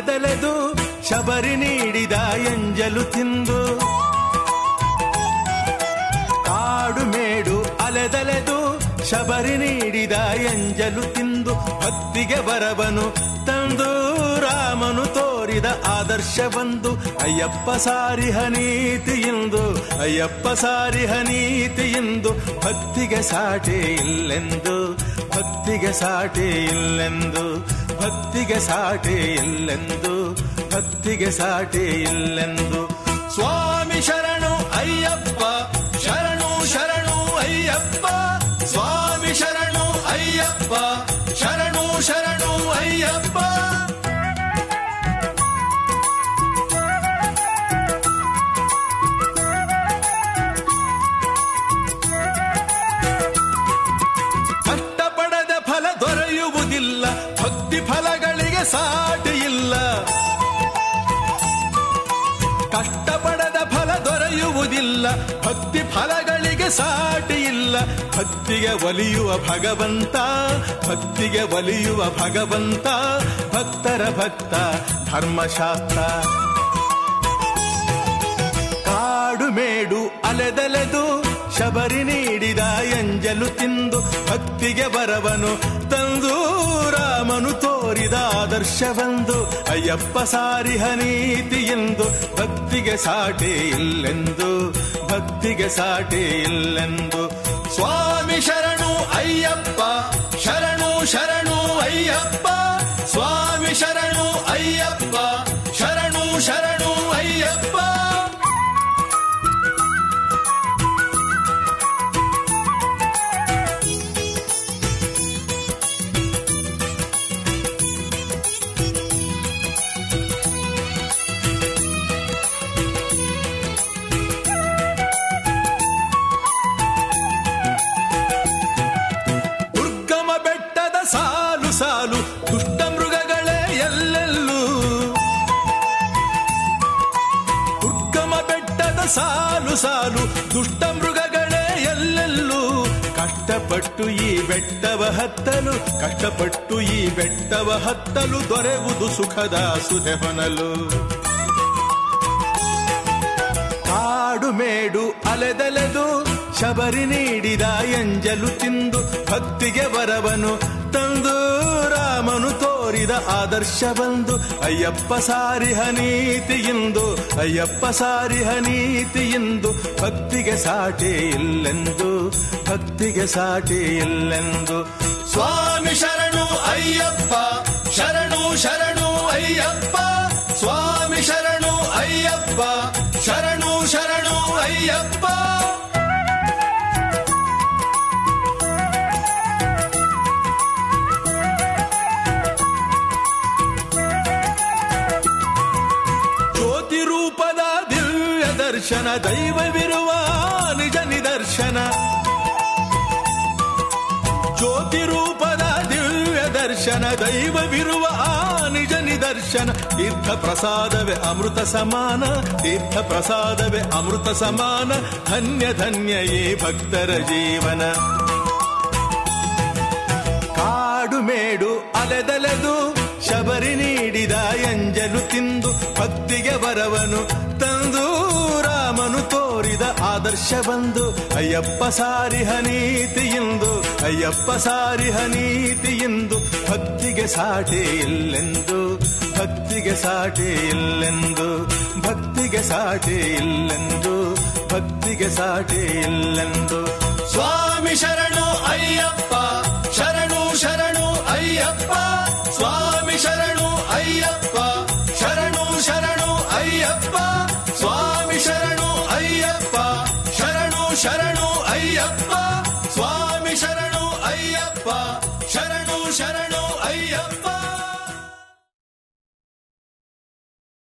ಅಲೆದಲೆದು ಶಬರಿ ನೀಡಿದ ಎಂಜಲು ತಿಂದು ಕಾಡು ಮೇಡು ಅಲೆದಲೆದು ಶಬರಿ ನೀಡಿದ ಎಂಜಲು ತಿಂದು ಭಕ್ತಿಗೆ ಬರವನು ತಂದು ರಾಮನು ತೋರಿದ ಆದರ್ಶವೊಂದು ಅಯ್ಯಪ್ಪ ಸಾರಿಹ ನೀತಿಯಿಂದು ಅಯ್ಯಪ್ಪ ಸಾರಿಹ ನೀತಿಯಿಂದು ಭಕ್ತಿಗೆ ಸಾಟಿ ಇಲ್ಲೆಂದು ಭಕ್ತಿಗೆ ಸಾಟಿ ಇಲ್ಲೆಂದು ಭಕ್ತಿಗೆ ಸಾಟಿ ಇಲ್ಲೆಂದು ಭಕ್ತಿಗೆ ಸಾಟಿ ಇಲ್ಲೆಂದು ಸ್ವಾಮಿ ಶರಣು ಅಯ್ಯಪ್ಪ ಶರಣು ಶರಣು ಅಯ್ಯಪ್ಪ ಸ್ವಾಮಿ ಶರಣು ಅಯ್ಯಪ್ಪ ಶರಣು ಶರಣು ಅಯ್ಯಪ್ಪ ಕಷ್ಟಪಡದ ಫಲ ದೊರೆಯುವುದಿಲ್ಲ ಭಕ್ತಿ ಫಲಗಳಿಗೆ ಸಾಟಿ ಇಲ್ಲ ಕಷ್ಟಪಡದ ಫಲ ದೊರೆಯುವುದಿಲ್ಲ ಭಕ್ತಿ ಫಲಗಳಿಗೆ ಸಾಟಿ ಇಲ್ಲ ಭಕ್ತಿಗೆ ಒಲಿಯುವ ಭಗವಂತ ಭಕ್ತಿಗೆ ಒಲಿಯುವ ಭಗವಂತ ಭಕ್ತರ ಭಕ್ತ ಧರ್ಮಶಾಸ್ತ್ರ ಕಾಡು ಮೇಡು ಅಲೆದಲೆದು ಶಬರಿ ನೀಡಿದ ಎಂಜಲು ತಿಂದು ಭಕ್ತಿಗೆ ಬರವನು ತಂದು ರಾಮನು ತೋರಿದ ಆದರ್ಶವೆಂದು ಅಯ್ಯಪ್ಪ ಸಾರಿಹ ನೀತಿ ಎಂದು ಭಕ್ತಿಗೆ ಸಾಟಿ ಇಲ್ಲೆಂದು ಭಕ್ತಿಗೆ ಸಾಟಿ ಇಲ್ಲೆಂದು ಸ್ವಾಮಿ ಶರಣು ಅಯ್ಯಪ್ಪ ಶರಣು ಶರಣು ಅಯ್ಯಪ್ಪ ಸ್ವಾಮಿ ಶರಣು ಅಯ್ಯಪ್ಪ ಶರಣು ಶರಣು ಅಯ್ಯಪ್ಪ ದುರ್ಗಮ ಬೆಟ್ಟದ ಸಾಲು ಸಾಲು ದುಷ್ಟ ಮೃಗಗಳೇ ಎಲ್ಲೆಲ್ಲೂ ದುರ್ಗಮ ಬೆಟ್ಟದ ಸಾಲು ಸಾಲು ದುಷ್ಟ ಮೃಗಗಳೇ ಎಲ್ಲೆಲ್ಲೂ ಕಷ್ಟಪಟ್ಟು ಈ ಬೆಟ್ಟವ ಹತ್ತಲು ಕಷ್ಟಪಟ್ಟು ಈ ಬೆಟ್ಟವ ಹತ್ತಲು ದೊರೆವುದು ಸುಖದ ಸುದೆ ಹೊನಲು ಕಾಡು ಮೇಡು ಅಲೆದಲೆದು ಶಬರಿ ನೀಡಿದ ಎಂಜಲು ತಿಂದು ಭಕ್ತಿಗೆ ಬರವನು ತಂದು ರಾಮನು ತೋರಿದ ಆದರ್ಶ ಬಂದು ಅಯ್ಯಪ್ಪ ಸಾರಿಹ ನೀತಿಯಿಂದು ಅಯ್ಯಪ್ಪ ಸಾರಿಹ ನೀತಿಯಿಂದು ಭಕ್ತಿಗೆ ಸಾಟಿ ಇಲ್ಲೆಂದು ಭಕ್ತಿಗೆ ಸಾಟಿ ಇಲ್ಲೆಂದು ಸ್ವಾಮಿ ಶರಣು ಅಯ್ಯಪ್ಪ ಶರಣು ಶರಣು ಅಯ್ಯಪ್ಪ ಸ್ವಾಮಿ ಶರಣು ಅಯ್ಯಪ್ಪ ಶರಣು ಶರಣು ಅಯ್ಯಪ್ಪ ಜ್ಯೋತಿ ರೂಪದ ದಿವ್ಯ ದರ್ಶನ ದೈವವಿರುವ ನಿಜ ನಿದರ್ಶನ ಜ್ಯೋತಿ ರೂಪದ ದಿವ್ಯ ದರ್ಶನ ದೈವವಿರುವ ಆ ನಿಜ ನಿದರ್ಶನ ತೀರ್ಥ ಪ್ರಸಾದವೇ ಅಮೃತ ಸಮಾನ ತೀರ್ಥ ಪ್ರಸಾದವೇ ಅಮೃತ ಸಮಾನ ಧನ್ಯ ಧನ್ಯ ಈ ಭಕ್ತರ ಜೀವನ ಕಾಡು ಮೇಡು ಅಲೆದಲೆದು ಶಬರಿ ನೀಡಿದ ಎಂಜಲು ತಿಂದು ಭಕ್ತಿಗೆ ಬರವನು ತಂದು ರಾಮನು ತೋರಿದ ಆದರ್ಶ ಬಂದು ಅಯ್ಯಪ್ಪ ಸಾರಿಹ ನೀತಿಯಿಂದು ಅಯ್ಯಪ್ಪ ಸಾರಿಹ ನೀತಿಯಿಂದು ಭಕ್ತಿಗೆ ಸಾಟಿ ಇಲ್ಲೆಂದು ಭಕ್ತಿಗೆ ಸಾಟಿ ಇಲ್ಲೆಂದು ಭಕ್ತಿಗೆ ಸಾಟಿ ಇಲ್ಲೆಂದು ಭಕ್ತಿಗೆ ಸಾಟಿ ಇಲ್ಲೆಂದು ಸ್ವಾಮಿ ಶರಣು ಅಯ್ಯಪ್ಪ ಶರಣು ಶರಣು ಅಯ್ಯಪ್ಪ ಸ್ವಾಮಿ ಶರಣು ಅಯ್ಯಪ್ಪ ಶರಣು ಶರಣು ಅಯ್ಯಪ್ಪ ಸ್ವಾಮಿ ಶರಣು ಅಯ್ಯಪ್ಪ ಶರಣು ಶರಣು ಅಯ್ಯಪ್ಪ